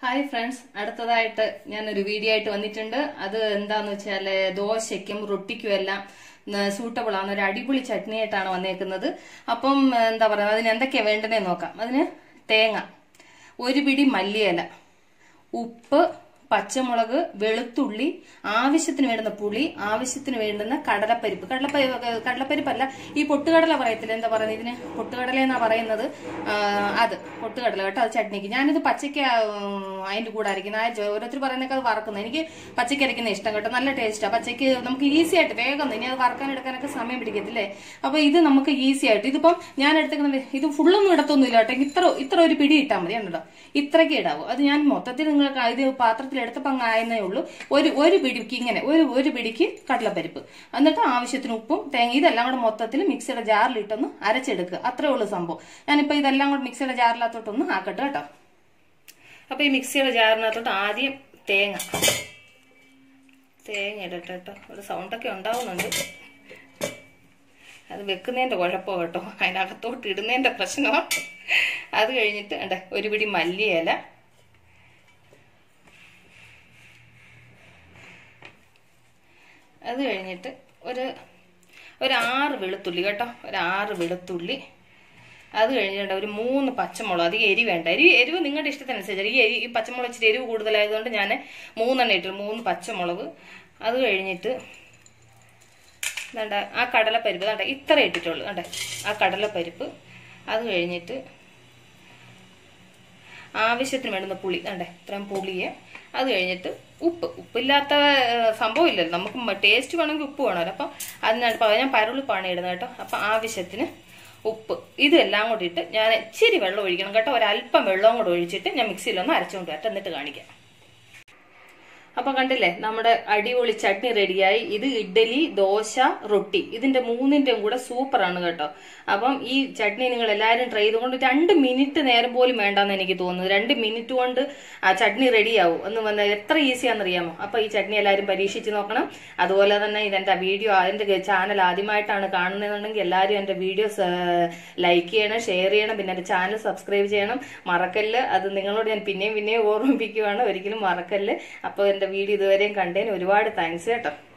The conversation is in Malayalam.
ഹായ് ഫ്രണ്ട്സ് അടുത്തതായിട്ട് ഞാനൊരു വീഡിയോ ആയിട്ട് വന്നിട്ടുണ്ട് അത് എന്താന്ന് വെച്ചാല് ദോശയ്ക്കും റൊട്ടിക്കും എല്ലാം സൂട്ടബിൾ ആണ് ഒരു അടിപൊളി ചട്നി ആയിട്ടാണ് വന്നേക്കുന്നത് അപ്പം എന്താ പറയുക അതിന് എന്തൊക്കെയാ വേണ്ടതെന്ന് നോക്കാം അതിന് തേങ്ങ ഒരു പിടി മല്ലിയില ഉപ്പ് പച്ചമുളക് വെളുത്തുള്ളി ആവശ്യത്തിന് വേണ്ടുന്ന പുളി ആവശ്യത്തിന് വേണ്ടുന്ന കടലപ്പരിപ്പ് കടലപ്പരിപ്പ് കടലപ്പരിപ്പല്ല ഈ പൊട്ടുകടല പറയത്തില്ല എന്താ പറയുന്നത് ഇതിന് പൊട്ടുകടല എന്നാ പറയുന്നത് ആ, അത് പൊട്ടുകടല കേട്ടോ അത് ചട്നിക്ക് ഞാനിത് പച്ചയ്ക്ക് അതിന്റെ കൂടെ അരയ്ക്കുന്ന ആ ജോ- ഓരോരുത്തർ പറയുന്നൊക്കെ അത് വറക്കുന്നത് എനിക്ക് പച്ചയ്ക്ക് അരയ്ക്കുന്ന ഇഷ്ടം കേട്ടോ നല്ല ടേസ്റ്റാ പച്ചയ്ക്ക് നമുക്ക് ഈസി ആയിട്ട് വേഗം ഇനി അത് വറക്കാൻ എടുക്കാനൊക്കെ സമയം പിടിക്കത്തില്ലേ അപ്പൊ ഇത് നമുക്ക് ഈസി ആയിട്ട് ഇതിപ്പം ഞാൻ എടുത്തേക്കുന്നത് ഇത് ഫുള്ളൊന്നും ഇടത്തൊന്നുമില്ല കേട്ടോ ഇത്ര ഇത്ര ഒരു പിടി ഇട്ടാൽ മതി കണ്ടോ ഇത്രയ്ക്ക് ഇടാവൂ അത് ഞാൻ മൊത്തത്തിൽ നിങ്ങൾക്ക് ഇത് പാത്രത്തിൽ എടുത്തപ്പോൾ അങ്ങ് ആയെന്നേ ഉള്ളൂ ഒരു ഒരു പിടിക്ക് ഇങ്ങനെ ഒരു ഒരു പിടിക്ക് കടലപ്പരിപ്പ് എന്നിട്ട് ആവശ്യത്തിന് ഉപ്പും തേങ്ങ ഇതെല്ലാം കൂടെ മൊത്തത്തിൽ മിക്സിയുടെ ജാറിലിട്ടൊന്ന് അരച്ചെടുക്കുക അത്രേ ഉള്ളൂ സംഭവം ഞാനിപ്പോൾ ഇതെല്ലാം കൂടെ മിക്സിയുടെ ജാറിനകത്തോട്ടൊന്ന് ആക്കട്ടെ കേട്ടോ അപ്പൊ ഈ മിക്സിയുടെ ജാറിനകത്തോട്ട് ആദ്യം തേങ്ങ തേങ്ങ ഇടട്ടെ കേട്ടോ ഒരു സൗണ്ടൊക്കെ ഉണ്ടാവുന്നുണ്ട് അത് വെക്കുന്നതിന്റെ കുഴപ്പം കേട്ടോ അതിനകത്തോട്ട് ഇടുന്നതിന്റെ പ്രശ്നമാണ് അത് കഴിഞ്ഞിട്ട് അണ്ടേ ഒരു പിടി മല്ലിയില അത് കഴിഞ്ഞിട്ട് ഒരു ഒരു ആറ് വെളുത്തുള്ളി കേട്ടോ ഒരു ആറ് വെളുത്തുള്ളി അത് കഴിഞ്ഞിട്ട് ഒരു മൂന്ന് പച്ചമുളക് അധികം എരി വേണ്ട എരി എരിവ് നിങ്ങളുടെ ഇഷ്ടത്തിനനുസരിച്ച് ഈ എരി ഈ പച്ചമുളക് ഇച്ചിരി എരിവ് കൂടുതലായതുകൊണ്ട് ഞാൻ മൂന്നെണ്ണം ഇട്ടു മൂന്ന് പച്ചമുളക് അത് കഴിഞ്ഞിട്ട് വേണ്ട ആ കടലപ്പരിപ്പ് വേണ്ട ഇത്ര ഇട്ടിട്ടുള്ളൂ വേണ്ട ആ കടലപ്പരിപ്പ് അത് കഴിഞ്ഞിട്ട് ആവശ്യത്തിന് വേണ്ടുന്ന പുളി വേണ്ടേ ഇത്രയും പുളിയെ അത് കഴിഞ്ഞിട്ട് ഉപ്പ് ഉപ്പില്ലാത്ത ഏഹ്, സംഭവം ഇല്ലല്ലോ നമുക്ക് ടേസ്റ്റ് വേണമെങ്കിൽ ഉപ്പ് വേണമല്ലോ അപ്പം അതിനാണ് ഇപ്പം ഞാൻ പരളുപ്പാണ് ഇടുന്നത് കേട്ടോ അപ്പം ആവശ്യത്തിന് ഉപ്പ് ഇതെല്ലാം കൂടി ഇട്ട് ഞാൻ ഇച്ചിരി വെള്ളം ഒഴിക്കണം കേട്ടോ ഒരല്പം വെള്ളവും കൂടെ ഒഴിച്ചിട്ട് ഞാൻ മിക്സിയിലൊന്ന് അരച്ചുകൊണ്ട് വരട്ടെ എന്നിട്ട് കാണിക്കാം അപ്പൊ കണ്ടില്ലേ നമ്മുടെ അടിപൊളി ചട്നി റെഡിയായി ഇത് ഇഡ്ഡലി ദോശ റൊട്ടി ഇതിന്റെ മൂന്നിന്റെയും കൂടെ സൂപ്പറാണ് കേട്ടോ അപ്പം ഈ ചട്നി നിങ്ങൾ എല്ലാവരും ട്രൈ ചെയ്തുകൊണ്ട് രണ്ട് മിനിറ്റ് നേരം പോലും വേണ്ടെന്ന് എനിക്ക് തോന്നുന്നു രണ്ട് മിനിറ്റ് കൊണ്ട് ആ ചട്നി റെഡിയാവും എന്ന് വന്നാൽ എത്ര ഈസിയാണെന്നറിയാമോ അപ്പൊ ഈ ചട്നി എല്ലാവരും പരീക്ഷിച്ച് നോക്കണം അതുപോലെ തന്നെ ഇതെന്റെ വീഡിയോ അതിന്റെ ചാനൽ ആദ്യമായിട്ടാണ് കാണുന്നതെന്നുണ്ടെങ്കിൽ എല്ലാവരും എന്റെ വീഡിയോസ് ലൈക്ക് ചെയ്യണം ഷെയർ ചെയ്യണം പിന്നെ എന്റെ ചാനൽ സബ്സ്ക്രൈബ് ചെയ്യണം മറക്കല്ല് അത് നിങ്ങളോട് ഞാൻ പിന്നെയും പിന്നെയും ഓർമ്മിപ്പിക്കുവാണ് ഒരിക്കലും മറക്കല്ല് അപ്പോൾ എന്റെ വീഡിയോ ഇതുവരെയും കണ്ടതിന് ഒരുപാട് താങ്ക്സ് കേട്ടോ